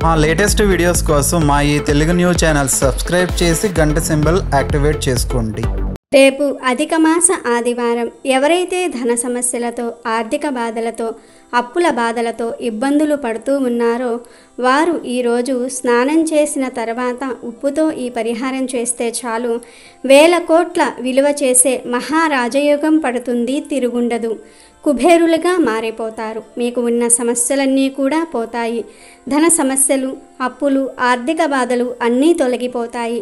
మా latest videos కోసం మా ఈ తెలుగు న్యూస్ ఛానల్ సబ్స్క్రైబ్ చేసి గంట సింబల్ యాక్టివేట్ చేసుకోండి రేపు అధిక మాస ఆదివారం ఎవరైతే ధన సమస్యలతో ఆర్థిక బాధలతో అప్పుల బాధలతో ఇబ్బందులు పడుతూ ఉన్నారో వారు ఈరోజు స్నానం చేసిన తర్వాత ఉప్పుతో ఈ పరిహారం చేస్తే చాలు వేల కోట్ల విలువ చేసే మహారాజయోగం పడుతుంది తిరుగుండదు కుబేరులుగా మారిపోతారు మీకు ఉన్న సమస్యలన్నీ కూడా పోతాయి ధన సమస్యలు అప్పులు ఆర్థిక బాధలు అన్నీ తొలగిపోతాయి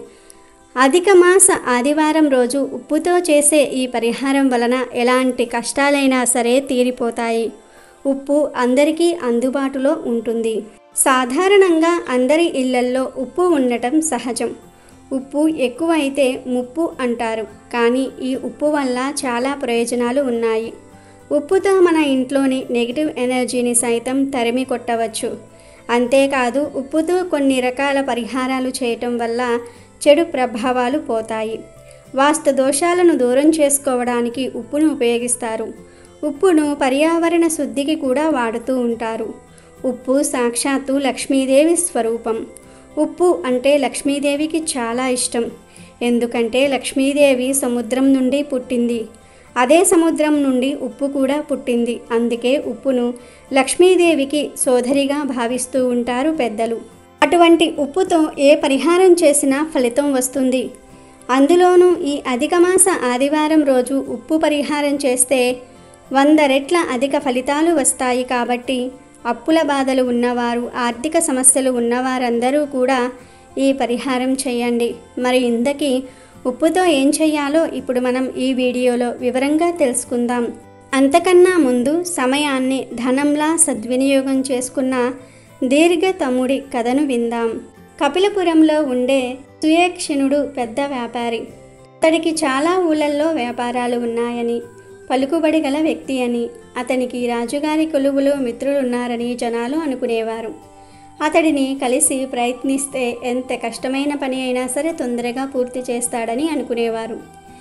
అధిక మాస ఆదివారం రోజు ఉప్పుతో చేసే ఈ పరిహారం వలన ఎలాంటి కష్టాలైనా సరే తీరిపోతాయి ఉప్పు అందరికీ అందుబాటులో ఉంటుంది సాధారణంగా అందరి ఇళ్లల్లో ఉప్పు ఉండటం సహజం ఉప్పు ఎక్కువైతే ముప్పు అంటారు కానీ ఈ ఉప్పు వల్ల చాలా ప్రయోజనాలు ఉన్నాయి ఉప్పుతో మన ఇంట్లోని నెగిటివ్ ఎనర్జీని సైతం తరిమి కొట్టవచ్చు అంతేకాదు ఉప్పుతో కొన్ని రకాల పరిహారాలు చేయటం వల్ల చెడు ప్రభావాలు పోతాయి వాస్తు దోషాలను దూరం చేసుకోవడానికి ఉప్పును ఉపయోగిస్తారు ఉప్పును పర్యావరణ శుద్ధికి కూడా వాడుతూ ఉంటారు ఉప్పు సాక్షాత్తు లక్ష్మీదేవి స్వరూపం ఉప్పు అంటే లక్ష్మీదేవికి చాలా ఇష్టం ఎందుకంటే లక్ష్మీదేవి సముద్రం నుండి పుట్టింది అదే సముద్రం నుండి ఉప్పు కూడా పుట్టింది అందుకే ఉప్పును లక్ష్మీదేవికి సోదరిగా భావిస్తూ ఉంటారు పెద్దలు అటువంటి ఉప్పుతో ఏ పరిహారం చేసినా ఫలితం వస్తుంది అందులోనూ ఈ అధిక మాస ఆదివారం రోజు ఉప్పు పరిహారం చేస్తే వంద రెట్ల అధిక ఫలితాలు వస్తాయి కాబట్టి అప్పుల బాధలు ఉన్నవారు ఆర్థిక సమస్యలు ఉన్నవారందరూ కూడా ఈ పరిహారం చేయండి మరి ఇంతకీ ఉప్పుతో ఏం చేయాలో ఇప్పుడు మనం ఈ వీడియోలో వివరంగా తెలుసుకుందాం అంతకన్నా ముందు సమయాన్ని ధనంలా సద్వినియోగం చేసుకున్న దీర్ఘతముడి కథను విందాం కపిలపురంలో ఉండే సుయేక్షణుడు పెద్ద వ్యాపారి అతడికి చాలా ఊళ్ళల్లో వ్యాపారాలు ఉన్నాయని పలుకుబడి గల వ్యక్తి అని అతనికి రాజుగారి కొలువులో మిత్రులున్నారని జనాలు అనుకునేవారు అతడిని కలిసి ప్రయత్నిస్తే ఎంత కష్టమైన పని అయినా సరే తొందరగా పూర్తి చేస్తాడని అనుకునేవారు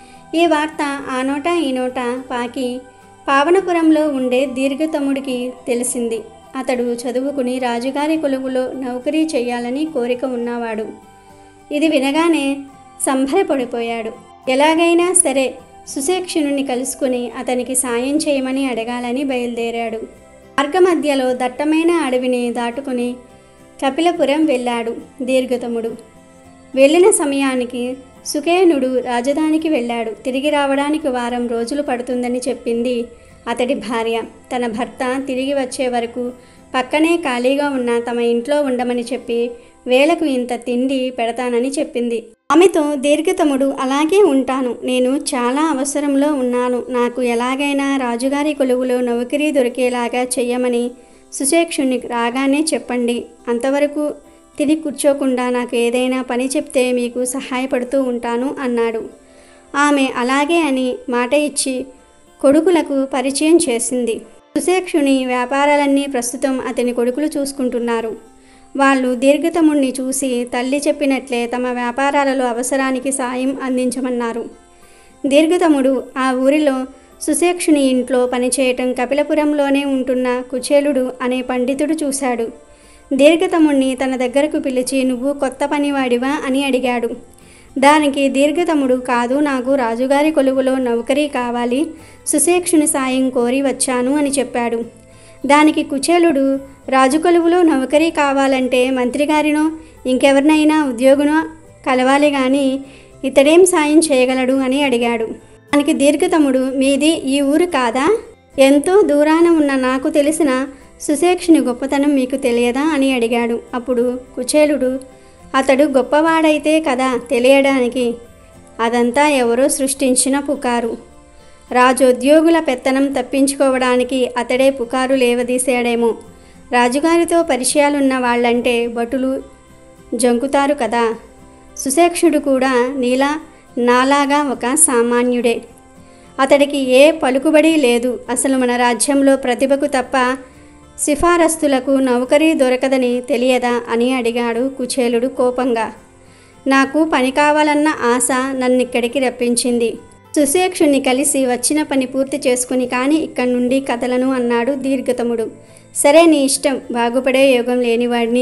ఈ వార్త ఆ నోట ఈ నోట పాకి పావనపురంలో ఉండే దీర్ఘతముడికి తెలిసింది అతడు చదువుకుని రాజుగారి కొలువులో నౌకరీ చేయాలని కోరిక ఉన్నవాడు ఇది వినగానే సంబరపడిపోయాడు ఎలాగైనా సరే సుశేక్షణుని కలుసుకుని అతనికి సాయం చేయమని అడగాలని బయలుదేరాడు మార్గమధ్యలో దట్టమైన అడవిని దాటుకుని కపిలపురం వెళ్ళాడు దీర్ఘతముడు వెళ్ళిన సమయానికి సుకేనుడు రాజధానికి వెళ్ళాడు తిరిగి రావడానికి వారం రోజులు పడుతుందని చెప్పింది అతడి భార్య తన భర్త తిరిగి వచ్చే వరకు పక్కనే ఖాళీగా ఉన్న తమ ఇంట్లో ఉండమని చెప్పి వేలకు ఇంత తిండి పెడతానని చెప్పింది ఆమెతో దీర్ఘతముడు అలాగే ఉంటాను నేను చాలా అవసరంలో ఉన్నాను నాకు ఎలాగైనా రాజుగారి కొలువులో నౌకరీ దొరికేలాగా చెయ్యమని సుశేక్షుని రాగానే చెప్పండి అంతవరకు తిని కూర్చోకుండా నాకు ఏదైనా పని చెప్తే మీకు సహాయపడుతూ ఉంటాను అన్నాడు ఆమె అలాగే అని మాట ఇచ్చి కొడుకులకు పరిచయం చేసింది సుశేక్షుని వ్యాపారాలన్నీ ప్రస్తుతం అతని కొడుకులు చూసుకుంటున్నారు వాళ్ళు దీర్ఘతముణ్ణి చూసి తల్లి చెప్పినట్లే తమ వ్యాపారాలలో అవసరానికి సాయం అందించమన్నారు దీర్ఘతముడు ఆ ఊరిలో సుశేక్షుని ఇంట్లో పనిచేయటం కపిలపురంలోనే ఉంటున్న కుచేలుడు అనే పండితుడు చూశాడు దీర్ఘతముణ్ణి తన దగ్గరకు పిలిచి నువ్వు కొత్త పనివాడివా అని అడిగాడు దానికి దీర్ఘతముడు కాదు నాకు రాజుగారి కొలువులో నౌకరీ కావాలి సుశేక్షుని సాయం కోరి వచ్చాను అని చెప్పాడు దానికి కుచేలుడు రాజు కొలువులో నౌకరీ కావాలంటే మంత్రిగారినో ఇంకెవరినైనా ఉద్యోగునో కలవాలి కానీ ఇతడేం సాయం చేయగలడు అని అడిగాడు దానికి దీర్ఘతముడు మీది ఈ ఊరు కాదా ఎంతో దూరాన ఉన్న నాకు తెలిసిన సుశేక్షుని గొప్పతనం మీకు తెలియదా అని అడిగాడు అప్పుడు కుచేలుడు అతడు గొప్పవాడైతే కదా తెలియడానికి అదంతా ఎవరో సృష్టించిన పుకారు రాజోద్యోగుల పెత్తనం తప్పించుకోవడానికి అతడే పుకారు లేవదీశాడేమో రాజుగారితో పరిచయాలున్న వాళ్ళంటే భటులు జంకుతారు కదా సుశేక్షుడు కూడా నీలా నాలాగా ఒక సామాన్యుడే అతడికి ఏ పలుకుబడి లేదు అసలు మన రాజ్యంలో ప్రతిభకు తప్ప సిఫారస్తులకు నౌకరీ దొరకదని తెలియదా అని అడిగాడు కుచేలుడు కోపంగా నాకు పని కావాలన్న ఆశ నన్నిక్కడికి రప్పించింది సుశేక్షుణ్ణి కలిసి వచ్చిన పని పూర్తి చేసుకుని కానీ ఇక్కడి నుండి కదలను అన్నాడు దీర్ఘతముడు సరే నీ ఇష్టం బాగుపడే యోగం లేనివాడిని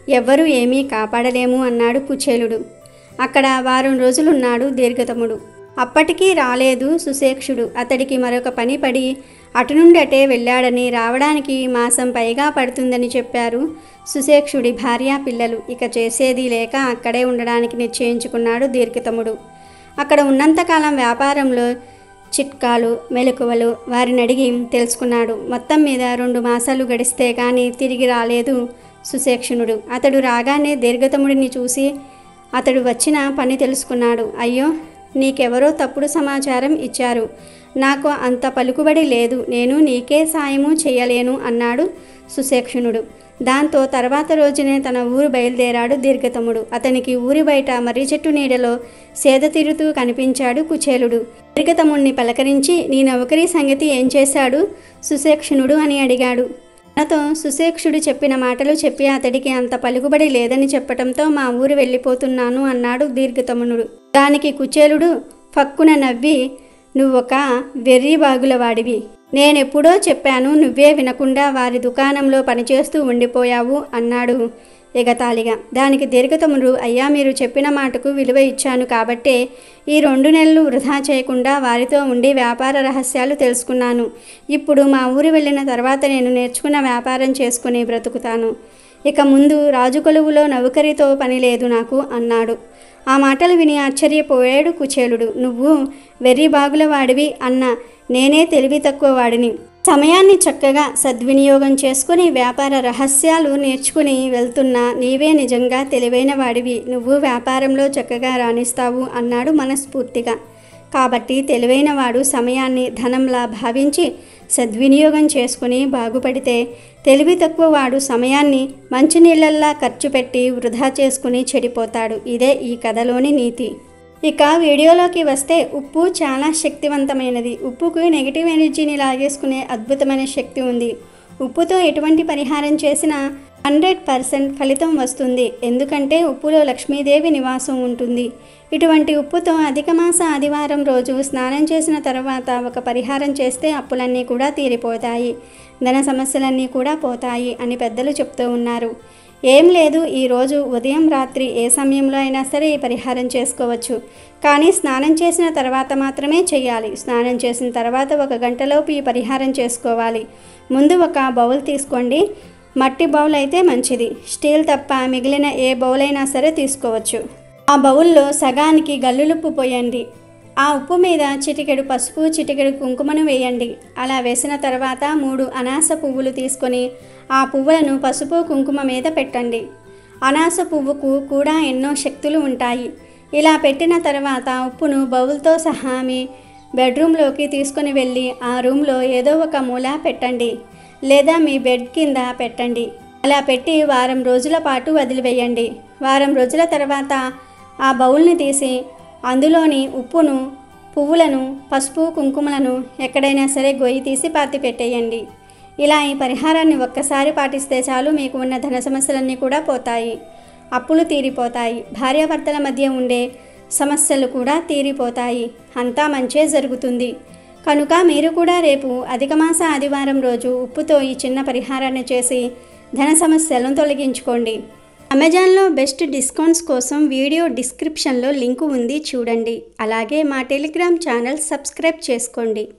ఎవ్వరూ ఏమీ కాపాడలేము అన్నాడు కుచేలుడు అక్కడ వారం రోజులున్నాడు దీర్ఘతముడు అప్పటికీ రాలేదు సుశేక్షుడు అతడికి మరొక పని పడి అటు నుండి అటే వెళ్ళాడని రావడానికి మాసం పైగా పడుతుందని చెప్పారు సుశేక్షుడి భార్యా పిల్లలు ఇక చేసేది లేక అక్కడే ఉండడానికి నిశ్చయించుకున్నాడు దీర్ఘతముడు అక్కడ ఉన్నంతకాలం వ్యాపారంలో చిట్కాలు మెలకువలు వారిని అడిగి తెలుసుకున్నాడు మొత్తం మీద రెండు మాసాలు గడిస్తే కానీ తిరిగి రాలేదు సుశేక్షణుడు అతడు రాగానే దీర్ఘతముడిని చూసి అతడు వచ్చిన పని తెలుసుకున్నాడు అయ్యో నీకెవరో తప్పుడు సమాచారం ఇచ్చారు నాకు అంత పలుకుబడి లేదు నేను నీకే సాయము చేయలేను అన్నాడు సుశేక్షణుడు దాంతో తర్వాత రోజునే తన ఊరు బయలుదేరాడు దీర్ఘతముడు అతనికి ఊరి బయట మర్రి చెట్టు నీడలో సేద తీరుతూ కనిపించాడు కుచేలుడు దీర్ఘతముణ్ణి పలకరించి నీ నౌకరీ సంగతి ఏం చేశాడు సుశేక్షణుడు అని అడిగాడు తనతో సుశేక్షుడు చెప్పిన మాటలు చెప్పి అతడికి అంత పలుకుబడి లేదని చెప్పటంతో మా ఊరు వెళ్ళిపోతున్నాను అన్నాడు దీర్ఘతమునుడు దానికి కుచేలుడు ఫక్కున నవ్వి నువ్వొక వెర్రి బాగుల వాడివి నేనెప్పుడో చెప్పాను నువ్వే వినకుండా వారి దుకాణంలో పనిచేస్తూ ఉండిపోయావు అన్నాడు ఎగతాళిగా దానికి దీర్ఘతముడు అయ్యా మీరు చెప్పిన మాటకు విలువ ఇచ్చాను కాబట్టే ఈ రెండు నెలలు వృధా చేయకుండా వారితో ఉండి వ్యాపార రహస్యాలు తెలుసుకున్నాను ఇప్పుడు మా ఊరు వెళ్ళిన తర్వాత నేను నేర్చుకున్న వ్యాపారం చేసుకుని బ్రతుకుతాను ఇక ముందు రాజు కొలువులో నౌకరితో పని లేదు నాకు అన్నాడు ఆ మాటలు విని ఆశ్చర్యపోయాడు కుచేలుడు నువ్వు వెర్రి బాగుల వాడివి అన్న నేనే తెలివి తక్కువ వాడిని సమయాన్ని చక్కగా సద్వినియోగం చేసుకుని వ్యాపార రహస్యాలు నేర్చుకుని వెళ్తున్నా నీవే నిజంగా తెలివైన వాడివి నువ్వు వ్యాపారంలో చక్కగా రాణిస్తావు అన్నాడు మనస్ఫూర్తిగా కాబట్టి తెలివైన వాడు సమయాన్ని ధనంలా భావించి సద్వినియోగం చేసుకుని బాగుపడితే తెలివి తక్కువ వాడు సమయాన్ని మంచినీళ్ళల్లా ఖర్చు పెట్టి వృధా చేసుకుని చెడిపోతాడు ఇదే ఈ కథలోని నీతి ఇక వీడియోలోకి వస్తే ఉప్పు చాలా శక్తివంతమైనది ఉప్పుకు నెగిటివ్ ఎనర్జీని లాగేసుకునే అద్భుతమైన శక్తి ఉంది ఉప్పుతో ఎటువంటి పరిహారం చేసినా హండ్రెడ్ పర్సెంట్ ఫలితం వస్తుంది ఎందుకంటే ఉప్పులో లక్ష్మీదేవి నివాసం ఉంటుంది ఇటువంటి ఉప్పుతో అధిక మాస ఆదివారం రోజు స్నానం చేసిన తర్వాత ఒక పరిహారం చేస్తే అప్పులన్నీ కూడా తీరిపోతాయి ధన సమస్యలన్నీ కూడా పోతాయి అని పెద్దలు చెప్తూ ఉన్నారు ఏం లేదు ఈరోజు ఉదయం రాత్రి ఏ సమయంలో అయినా సరే ఈ పరిహారం చేసుకోవచ్చు కానీ స్నానం చేసిన తర్వాత మాత్రమే చేయాలి స్నానం చేసిన తర్వాత ఒక గంటలోపు ఈ పరిహారం చేసుకోవాలి ముందు ఒక బౌల్ తీసుకోండి మట్టి బౌల్ అయితే మంచిది స్టీల్ తప్ప మిగిలిన ఏ బౌల్ అయినా సరే తీసుకోవచ్చు ఆ బౌల్లో సగానికి గల్లులుప్పు పోయండి ఆ ఉప్పు మీద చిటికెడు పసుపు చిటికెడు కుంకుమను వేయండి అలా వేసిన తర్వాత మూడు అనాస పువ్వులు తీసుకొని ఆ పువ్వులను పసుపు కుంకుమ మీద పెట్టండి అనాస పువ్వుకు కూడా ఎన్నో శక్తులు ఉంటాయి ఇలా పెట్టిన తర్వాత ఉప్పును బౌల్తో సహా మీ బెడ్రూమ్లోకి తీసుకొని వెళ్ళి ఆ రూమ్లో ఏదో ఒక మూల పెట్టండి లేదా మీ బెడ్ కింద పెట్టండి అలా పెట్టి వారం రోజుల పాటు వదిలివేయండి వారం రోజుల తర్వాత ఆ బౌల్ని తీసి అందులోని ఉప్పును పువ్వులను పసుపు కుంకుమలను ఎక్కడైనా సరే గొయ్యి తీసి పాతి పెట్టేయండి ఇలా ఈ పరిహారాన్ని ఒక్కసారి పాటిస్తే చాలు మీకు ఉన్న ధన సమస్యలన్నీ కూడా పోతాయి అప్పులు తీరిపోతాయి భార్యాభర్తల మధ్య ఉండే సమస్యలు కూడా తీరిపోతాయి అంతా మంచే జరుగుతుంది కనుక మీరు కూడా రేపు అధిక మాస ఆదివారం రోజు ఉప్పుతో ఈ చిన్న పరిహారాన్ని చేసి ధన సమస్యలను తొలగించుకోండి అమెజాన్లో బెస్ట్ డిస్కౌంట్స్ కోసం వీడియో డిస్క్రిప్షన్లో లింకు ఉంది చూడండి అలాగే మా టెలిగ్రామ్ ఛానల్ సబ్స్క్రైబ్ చేసుకోండి